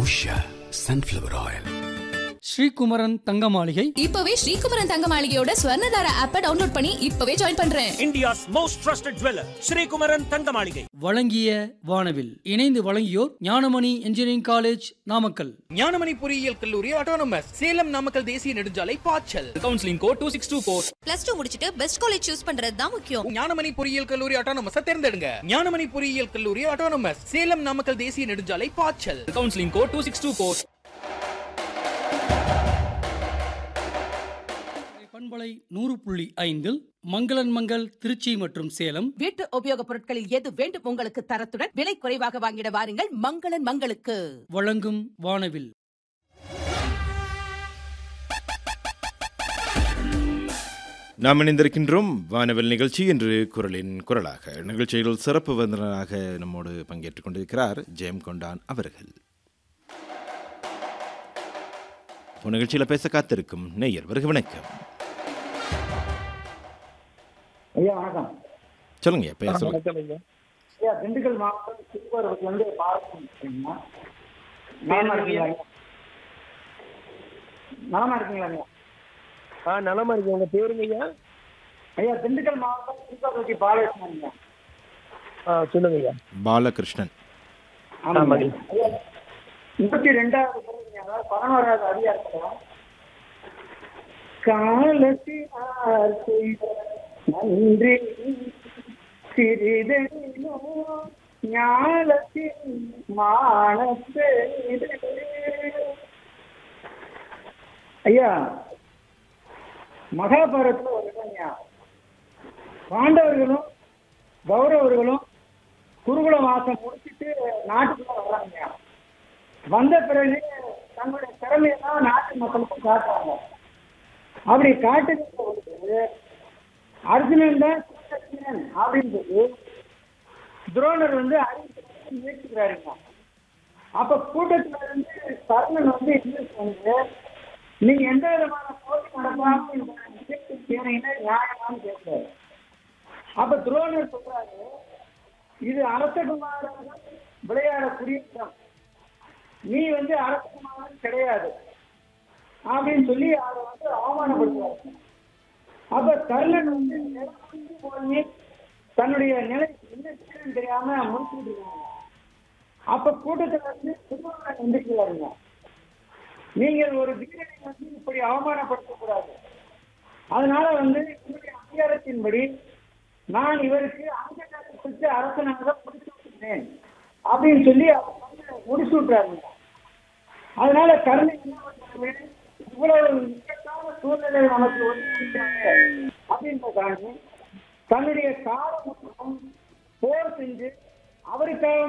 Usha sunflower oil Sri Kumaran தங்க மாளிகை இப்பவே ஸ்ரீகுமரன் தங்க மாளிகையோட ஸ்வர்ணதார ஆப்பை டவுன்லோட் பண்ணி இப்பவே ஜாயின் பண்றேன் India's most trusted jeweler, Sri Kumaran Thangamaligai. வழங்கிய வானவில் இணைந்து வழங்கியோர் ஞானமணி இன்ஜினியரிங் காலேஜ் நாமக்கல் ஞானமணி பொறியியல் கல்லூரி ஆட்டோனமஸ் சேலம் நாமக்கல் தேசிய நெடுஞ்சாலை பாய்ச்சல் counselling code two six two four plus two முடிச்சிட்டு பெஸ்ட் காலேஜ் சூஸ் பண்றது தான் முக்கியம் ஞானமணி பொறியியல் கல்லூரி ஆட்டோனமஸ் தேர்ந்தெடுங்க ஞானமணி பொறியியல் கல்லூரி ஆட்டோனமஸ் சேலம் நாமக்கல் தேசிய நெடுஞ்சாலை பாய்ச்சல் counselling code two six two four பண்பலை நூறு புள்ளி ஐந்தில் மங்களன் மங்கள் திருச்சி மற்றும் சேலம் வீட்டு உபயோகப் பொருட்களில் எது வேண்டும் உங்களுக்கு தரத்துடன் விலை குறைவாக வாங்கிட வாருங்கள் மங்களன் மங்களுக்கு வழங்கும் வானவில் நாம் இணைந்திருக்கின்றோம் வானவில் நிகழ்ச்சி என்று குரலின் குரலாக நிகழ்ச்சியில் சிறப்பு விருந்தினராக நம்மோடு பங்கேற்றுக் கொண்டிருக்கிறார் ஜெயம் கொண்டான் அவர்கள் இப்போ நிகழ்ச்சியில் பேச காத்திருக்கும் நெய்யர் வருக வணக்கம் ஐயா வணக்கம் சொல்லுங்க பேச சொல்லுங்க ஐயா திண்டுக்கல் மாவட்டம் திருவாரூர்லேருந்து பாரதம் பேசுறீங்க நலமா இருக்கீங்களா ஐயா நலமா இருக்கீங்களா ஐயா ஆ நலமா இருக்கு உங்க பேருங்க ஐயா ஐயா திண்டுக்கல் மாவட்டம் திருவாரூர்த்தி பாலகிருஷ்ணன் ஐயா ஆ சொல்லுங்க ஐயா பாலகிருஷ்ணன் ஆமாங்க ஆமாங்க. ஐயா முப்பத்தி ரெண்டாவது பிறகு அதாவது பதினோராவது அதிகாரத்தில் காலத்தினார் செய்த நன்றி சிறிதெனினோ ஞானத்தின் மானத்தை ஐயா மகாபாரதத்துல ஒரு இடம் ஐயா பாண்டவர்களும் கௌரவர்களும் குருகுல வாசம் முடிச்சிட்டு நாட்டுக்குள்ள வர்றாங்க ஐயா. வந்த பிறகு தங்களுடைய திறமையெல்லாம் நாட்டு மக்களுக்கு காட்டுறாங்க அப்படி காட்டுகின்ற பொழுது அர்ஜுனன் தான் கிருஷ்ணன் அப்படின்னு சொல்லி துரோணர் வந்து அறிவிச்சு முயற்சிக்கிறாருங்க அப்ப கூட்டத்துல இருந்து கர்ணன் வந்து இங்கிலீஷ் வந்து நீங்க எந்த விதமான போட்டி நடத்தாம இந்த நிகழ்ச்சி செய்றீங்கன்னா நியாயமான்னு கேட்கிறாரு அப்ப துரோணர் சொல்றாரு இது அரசகுமாரர்கள் விளையாடக்கூடிய இடம் நீ வந்து அரசகுமாரன் கிடையாது அப்படின்னு சொல்லி அதை வந்து அவமானப்படுத்துவார் அப்ப கர்ணன் வந்து நிலமறிந்து போய் தன்னுடைய நிலை என்ன செய்யணும்னு தெரியாம முடிச்சுட்டு இருக்காங்க அப்ப கூட்டத்துல இருந்து திருமணம் எந்திரிக்கிறாருங்க நீங்கள் ஒரு வீரனை வந்து இப்படி அவமானப்படுத்தக்கூடாது அதனால வந்து என்னுடைய அதிகாரத்தின்படி நான் இவருக்கு அங்கத்தை கொடுத்து அரசனாக முடிச்சு விட்டுறேன் அப்படின்னு சொல்லி அவர் வந்து முடிச்சு விட்டுறாருங்க அதனால கருணை என்ன பண்றாரு இவ்வளவு இக்கட்டான சூழ்நிலை நமக்கு ஒதுக்கிட்டாங்க அப்படின்றதாண்டி தன்னுடைய காலம் போர் செஞ்சு அவருக்காக